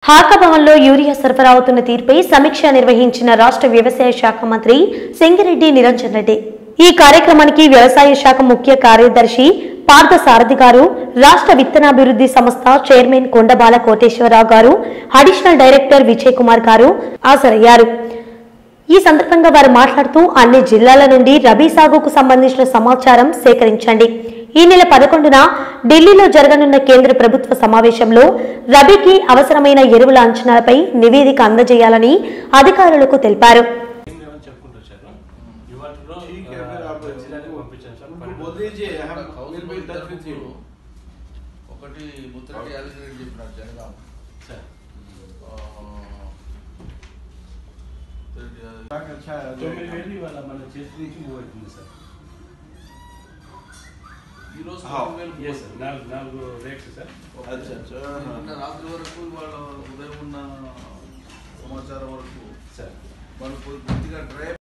హాకాభవన్లో urea సరఫరా అవుతున్న తీరుపై సమీక్ష నిర్వహించిన రాష్ట్ర వ్యవసాయ శాఖ మంత్రి సింగిరెడ్డి నిరంజన్ రెడ్డి ఈ కార్యక్రమానికి వ్యవసాయ శాఖ ముఖ్య కార్యదర్శి పార్థ సారథి గారు రాష్ట్ర విత్తనాభివృద్ధి సంస్థ చైర్మన్ కొండబాల కోటేశ్వరరావు గారు అడిషనల్ డైరెక్టర్ విజయ్ కుమార్ గారు హాజరయ్యారు ఈ సందర్భంగా వారు మాట్లాడుతూ అన్ని జిల్లాల నుండి రబీ సాగుకు సంబంధించిన సమాచారం సేకరించండి ఈ నెల పదకొండున ఢిల్లీలో జరగనున్న కేంద్ర ప్రభుత్వ సమావేశంలో రబీకి అవసరమైన ఎరువుల అంచనాలపై నివేదిక అందజేయాలని అధికారులకు తెలిపారు ఏం లేవని చెప్పుకుంటూ వచ్చారు ఇవాటిలో ठीक है, फिर आप జిల్లాలకు పంపించాను సార్ उनको बोल दीजिए हम council will be in touch with you ఒకటి ముద్రటి యాదగిరి చెప్పినారు జనగాం సార్ अच्छा है తొమ్మిది వేలు ఇవాళ మన చేతి నుంచి మూవ్ అవుతుంది సార్ ఈ రోజు हाँ, తొమ్మిది వేలు ఎస్ సార్ నాలుగు నాలుగు రేట్స్ సార్ अच्छा अच्छा నిన్న రాత్రి వరకు వాళ్ళ ఉదయం ఉన్న సమాచారం వరకు సార్ వాళ్ళు పూర్తిగా డ్రై